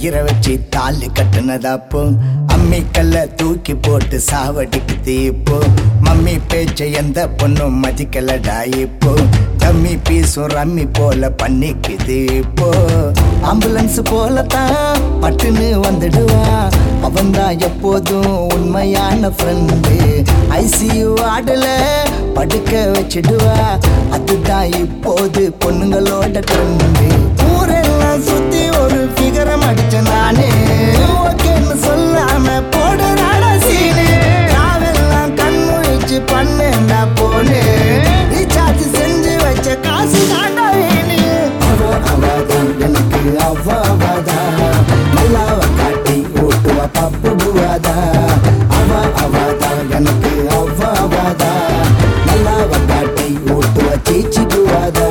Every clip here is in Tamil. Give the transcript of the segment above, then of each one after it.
கயிறை வச்சு தாலி கட்டுனதாப்போ அம்மிக்கல்ல தூக்கி போட்டு சாவடிக்குது இப்போ மம்மி பேச்ச எந்த பொண்ணும் மதிக்கலடா இப்போ தம்மி பீசும் ரம்மி போல பண்ணிக்குது இப்போ ஆம்புலன்ஸ் போலத்தான் பட்டுன்னு வந்துடுவா அவன்தான் எப்போதும் உண்மையான ஃப்ரெண்டு ஐசியூ ஆடல படுக்க வச்சிடுவா அதுதான் இப்போது பொண்ணுங்களோட ட்ரெண்டு ஊரெல்லாம் சுத்தி ஒரு ஃபிகரம் அடிச்ச நானே ஓகேன்னு சொல்லாம போடுறாட சீனு நாவெல்லாம் கண் முழிச்சு பண்ணேன்டா போனே ரீசார்ஜ் செஞ்சு வச்ச காசு தாண்டா வேணு அவ அவதான் எனக்கு அவ அவதான் நல்லாவ காட்டி ஓட்டுவா பப்பு புவாதா அவ அவதான் எனக்கு அவ அவதா நல்லாவ காட்டி ஓட்டுவா சீச்சி புவாதா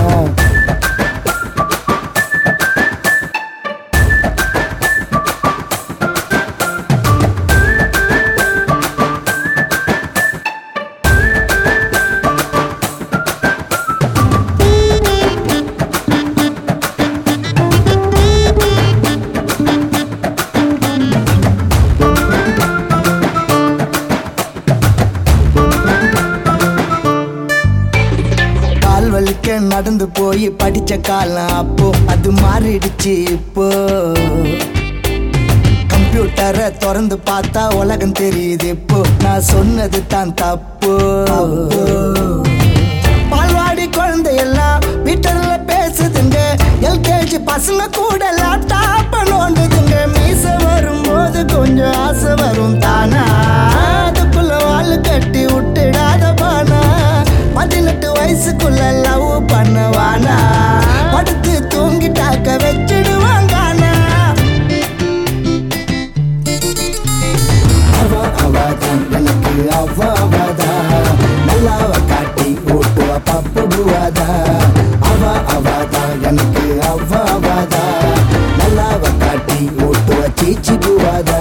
கால் வலிக்க நடந்து போய் படிச்ச காலம் அப்போ அது மாறிடுச்சு இப்போ கம்ப்யூட்டரை திறந்து பார்த்தா உலகம் தெரியுது இப்போ நான் சொன்னது தான் தப்பு பால்வாடி குழந்தை எல்லாம் வீட்டர்ல பேசுதுங்க எல்கேஜி பசங்க கூட லேப்டாப் நோண்டுதுங்க மீச வரும்போது கொஞ்சம் ஆசை வரும் தானா அதுக்குள்ள வாழு கட்டி விட்டுடாத பானா பதினெட்டு வயசுக்குள்ள லவ் பண்ணுவானா படுத்து தூங்கிட்டாக்க வச்சிடுவாங்கானா அவ அவதான் எனக்கு அவ அவதா நல்லாவ காட்டி ஓட்டுவ பப்பு புவாதா அவ அவதா எனக்கு அவ அவதா நல்லாவ காட்டி ஓட்டுவ சீச்சி புவாதா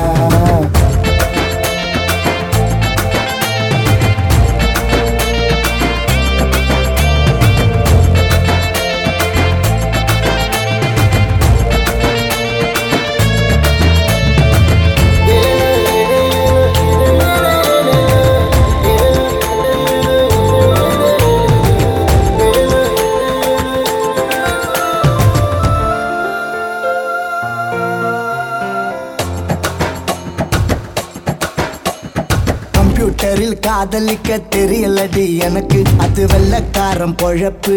கம்ப்யூட்டரில் காதலிக்க தெரியலடி எனக்கு அது வெள்ளக்காரன் பொழப்பு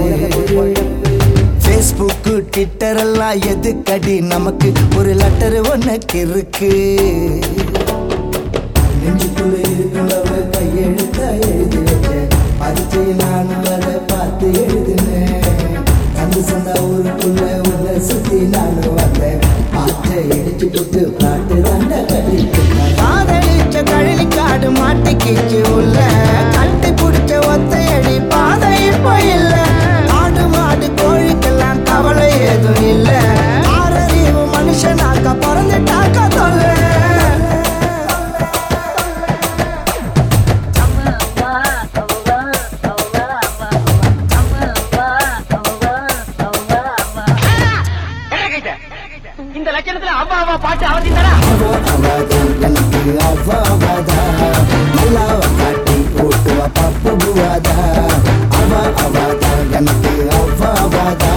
ஃபேஸ்புக் ட்விட்டர் எல்லாம் எதுக்கடி நமக்கு ஒரு லெட்டர் ஒன்னுக்கு இருக்கு நெஞ்சுக்குள்ள இருக்கிறவ கையெழுத்த எழுதி வச்சேன் பரிச்சை நானும் அதை பார்த்து எழுதினேன் அந்த சொந்த ஊருக்குள்ள உள்ள சுத்தி நானும் வந்தேன் ஆற்றை இடிச்சு போட்டு பாட்டு தாண்ட கட்டிட்டு காதலிச்ச கழனி காடு மாட்டிக்கிச்சு உள்ள கட்டி பிடிச்ச ஒத்தையடி பாதை இப்போ இல்ல ஆடு மாடு கோழிக்கெல்லாம் கவலை ஏதும் இல்ல ஆறறிவு மனுஷனாக்க பிறந்துட்டாக்க தொல்லை இந்த லட்சணத்துல அவ்வா அவ்வா பாட்டு அவசியம் தானே அவ அவதான் எனக்கு அவ அவதா நல்லாவ காட்டி ஓட்டுவ பப்பு புவாதா அவ அவதான் எனக்கு அவ அவதா